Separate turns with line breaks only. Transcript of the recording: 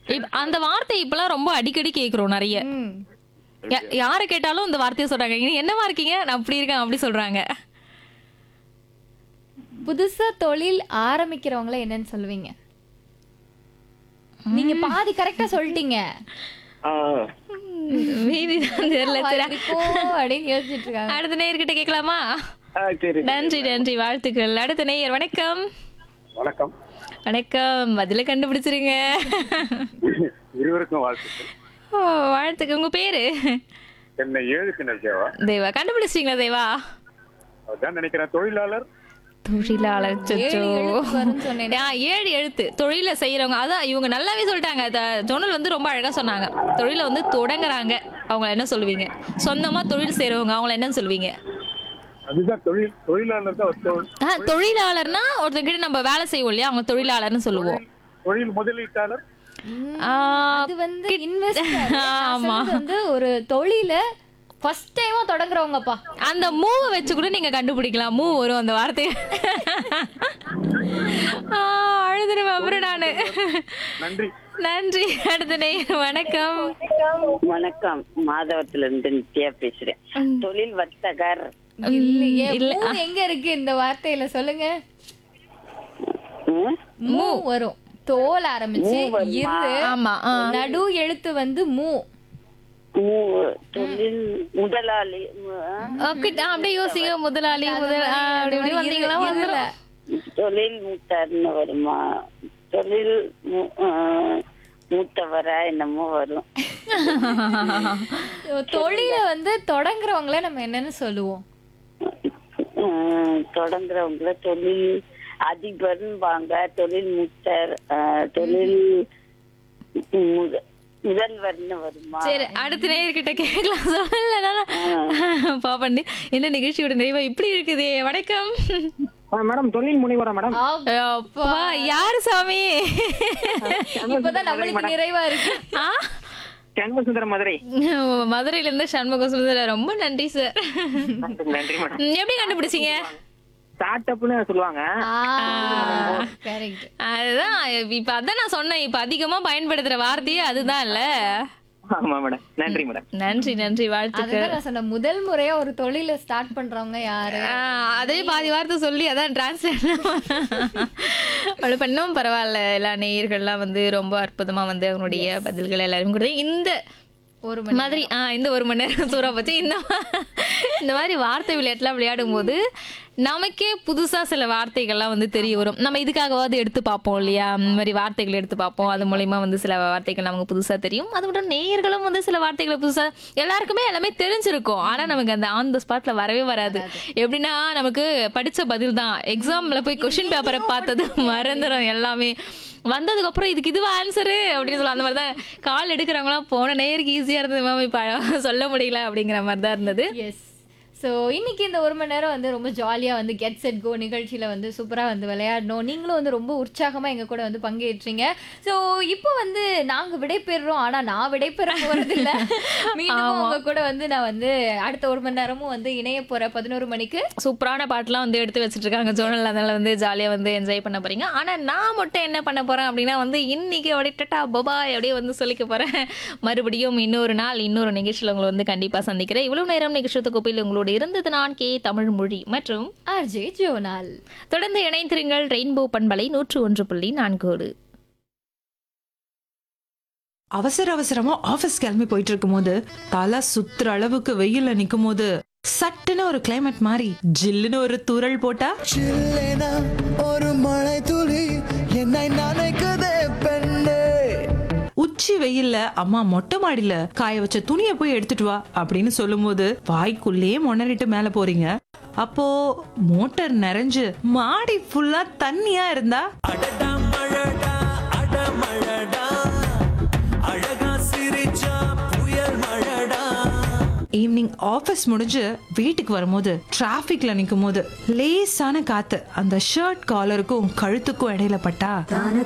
இப்ப அந்த வார்த்தை இப்பெல்லாம் ரொம்ப அடிக்கடி கேக்குறோம் நிறைய
ம்.
யா- யாரை கேட்டாலும் இந்த வார்த்தையை சொல்றாங்க "நீ என்னவா இருக்கீங்க நான் அப்படி இருக்கேன் அப்படி சொல்றாங்க
புதுசா தொழில் ஆரம்பிக்கிறவங்கள என்னன்னு சொல்லுவீங்க நீங்க பாதி கரெக்டா சொல்லிட்டீங்க
ஆ,
மீதி தான் தெரியல சரி.
இருக்கும் அப்படின்னு யோசிச்சுட்டு இருக்காங்க
அடுத்த நேயர்கிட்ட கேட்கலாமா
ஆ, சரி
நன்றி நன்றி வாழ்த்துக்கள் அடுத்த நேயர் வணக்கம்
வணக்கம்
வணக்கம் பதில கண்டுபிடிச்சிருங்க
இருவருக்கும் வாழ்த்துக்கள்
ஓ வாழ்த்துக்கள் உங்க பேரு
என்ன ஏழு கிணறு தேவா
தேவா கண்டுபிடிச்சிட்டீங்களா தேவா
அதான் நினைக்கிறேன் தொழிலாளர்
தொழிலாளர் சச்சோ.
வரும்னு சொன்னேன்
ஆ, ஏழு எழுத்து தொழில செய்யறவங்க அதான் இவங்க நல்லாவே சொல்லிட்டாங்க த- ஜோனல் வந்து ரொம்ப அழகா சொன்னாங்க தொழில வந்து தொடங்குறாங்க அவங்க என்ன சொல்லுவீங்க சொந்தமா தொழில் செய்றவங்க அவங்கள என்ன சொல்லுவீங்க
அதுதான் தொழில் தொழிலாளர் தான் ஒரு தொழில்.
ஆ, தொழிலாளர்னா ஒருத்தங்கிட்ட நம்ம வேலை செய்வோம் இல்லையா அவங்க தொழிலாளர்னு சொல்லுவோம்
தொழில் முதலீட்டாளர்
ஆ,
அது வந்து இன்வெஸ்டர்
ஆமா.
வந்து ஒரு தொழில ஃபர்ஸ்ட் டைமா தொடங்குறவங்கப்பா
அந்த மூவை வச்சு கூட நீங்க கண்டுபிடிக்கலாம் மூ வரும் அந்த வார்த்தையை ஆ, அழுதுருவேன் அப்புறம் நானு
நன்றி
நன்றி அடுத்த நேயர் வணக்கம்
வணக்கம் மாதவத்துல இருந்து நித்யா பேசுறேன் தொழில் வர்த்தகர்
இல்லையே
இல்ல.
மூ எங்க இருக்கு இந்த வார்த்தையில சொல்லுங்க
ம்?
மூ வரும் தோல் ஆரம்பிச்சு
மூ வருமா?
இரு
ஆமா ஆ.
நடு எழுத்து வந்து மூ
மூ- தொழில் முதலாளி ஆ?
ஓகே, ஆ, அப்படியே யோசிங்க முதலாளி முதல் ஆ, அப்படி இப்படி வந்தீங்களா வந்துரும்
தொழில் மூத்தார்னு வருமா தொழில் மூ- ஆ, மூத்தவரா என்னமோ வரும்
தொழில வந்து தொடங்குறவங்கள நம்ம என்னன்னு சொல்லுவோம்
ம், தொடங்குறவங்கள தொழில் அதிபர்வாங்க தொழில் மூத்தர் ஆ, தொழில் முத- முதல்வர்னு வருமா
சரி அடுத்த நேயர்கிட்ட கேட்கலாம் சொல்லல பாப்பண்டி இந்த நிகழ்ச்சியோட நிறைவா இப்படி இருக்குதே வணக்கம்
மேடம் தொழில் முனைவரா மேடம்
அப்பா யாரு சாமி
இப்பதான் நம்மளுக்கு நிறைவா இருக்கு
ஆ?
சண்முக சுந்தரம் மதுரை
மதுரையில இருந்து சண்முக சுந்தர ரொம்ப நன்றி சார்
நன்றி மேடம்
எப்படி கண்டுபிடிச்சீங்க
ஸ்டார்ட் அப்னு சொல்லுவாங்க
கரெக்ட்
அதுதான் இப்ப அதான் நான் சொன்னேன் இப்ப அதிகமா பயன்படுத்துற வார்த்தையே அதுதான் இல்ல
ஆமா மேடம் நன்றி மேடம்
நன்றி நன்றி வாழ்த்துக்கள்
அதுதான் நான் சொன்னேன் முதல் முறையா ஒரு தொழில ஸ்டார்ட் பண்றவங்க யாரு
ஆ, அதே பாதி வார்த்தை சொல்லி அதான் டிரான்ஸ்லேட் அப்படி பண்ணவும் பரவாயில்ல எல்லா நேயர்கள்லாம் வந்து ரொம்ப அற்புதமா வந்து அவங்களுடைய பதில்கள் எல்லாரும் கொடுத்து இந்த
ஒரு
மாதிரி ஆ இந்த ஒரு மணி நேரம் சூறா போச்சு இந்த மா- இந்த மாதிரி வார்த்தை விளையாட்டுலாம் விளையாடும் போது நமக்கே புதுசா சில வார்த்தைகள்லாம் வந்து தெரிய வரும் நம்ம இதுக்காகவாவது எடுத்து பார்ப்போம் இல்லையா இந்த மாதிரி வார்த்தைகள் எடுத்து பார்ப்போம் அது மூலியமா வந்து சில வார்த்தைகள் நமக்கு புதுசா தெரியும் அதை விட நேயர்களும் வந்து சில வார்த்தைகளை புதுசா எல்லாருக்குமே எல்லாமே தெரிஞ்சிருக்கும் ஆனா நமக்கு அந்த ஆன் த ஸ்பாட்ல வரவே வராது எப்படின்னா நமக்கு படிச்ச பதில் தான் எக்ஸாம்ல போய் கொஸ்டின் பேப்பரை பார்த்தது மறந்துடும் எல்லாமே வந்ததுக்கு அப்புறம் இதுக்கு இதுவா ஆன்சரு அப்படின்னு சொல்ல அந்த மாதிரி தான் கால் எடுக்கிறவங்களாம் போன நேருக்கு ஈஸியா இருந்தது மேம் இப்ப சொல்ல முடியல அப்படிங்கிற மாதிரி தான் இருந்தது
எஸ் ஸோ இன்னைக்கு இந்த ஒரு மணி நேரம் வந்து ரொம்ப ஜாலியாக வந்து கெட் செட் கோ நிகழ்ச்சியில் வந்து சூப்பராக வந்து விளையாடணும் நீங்களும் வந்து ரொம்ப உற்சாகமாக எங்கள் கூட வந்து பங்கேற்றீங்க ஸோ இப்போ வந்து நாங்கள் விடைபெறுறோம் ஆனால் நான் விடைபெற போகிறதில்ல மீண்டும் உங்க கூட வந்து நான் வந்து அடுத்த ஒரு மணி நேரமும் வந்து இணைய போகிறேன் பதினோரு மணிக்கு
சூப்பரான பாட்டுலாம் வந்து எடுத்து வச்சிட்டு இருக்காங்க ஜோனல் அதனால வந்து ஜாலியா வந்து என்ஜாய் பண்ண போறீங்க ஆனா நான் மட்டும் என்ன பண்ண போறேன் அப்படின்னா வந்து இன்னைக்கு அப்படியே டட்டா பபாய் அப்படியே வந்து சொல்லிக்க போறேன் மறுபடியும் இன்னொரு நாள் இன்னொரு நிகழ்ச்சியில் உங்களை வந்து கண்டிப்பா சந்திக்கிறேன் இவ்வளவு நேரம் நிகழ்ச்சி தொகுப்பில் உங்களோட இருந்தது நான் கே தமிழ் மொழி மற்றும்
ஆர்ஜே ஜோனால்
தொடர்ந்து இணைந்திருங்கள் ரெயின்போ பண்பலை நூற்று ஒன்று புள்ளி நான்கோடு
அவசர அவசரமா ஆபீஸ் கிளம்பி போயிட்டு இருக்கும்போது தலை சுத்துற அளவுக்கு வெயில்ல நிக்கும் போது சட்டுன்னு ஒரு கிளைமேட் மாறி ஜில்லுன்னு ஒரு தூறல் போட்டா
சில்லேனா ஒரு மழை துளி என்னை நினைக்குதே பெண்ணே
உச்சி வெயில்ல அம்மா மொட்டை மாடியில காய வச்ச துணியை போய் எடுத்துட்டு வா அப்படின்னு சொல்லும்போது வாய்க்குள்ளேயே முனறிட்டு மேல போறீங்க அப்போ மோட்டார் நிறைஞ்சு மாடி ஃபுல்லா தண்ணியா இருந்தா
அடடா மழடா அட மழடா அழகா சிரிச்சா புயல் மழடா
ஈவினிங் ஆஃபீஸ் முடிஞ்சு வீட்டுக்கு வரும்போது டிராஃபிக்ல நிற்கும் போது லேசான காத்து அந்த ஷர்ட் காலருக்கும் கழுத்துக்கும் இடையில பட்டா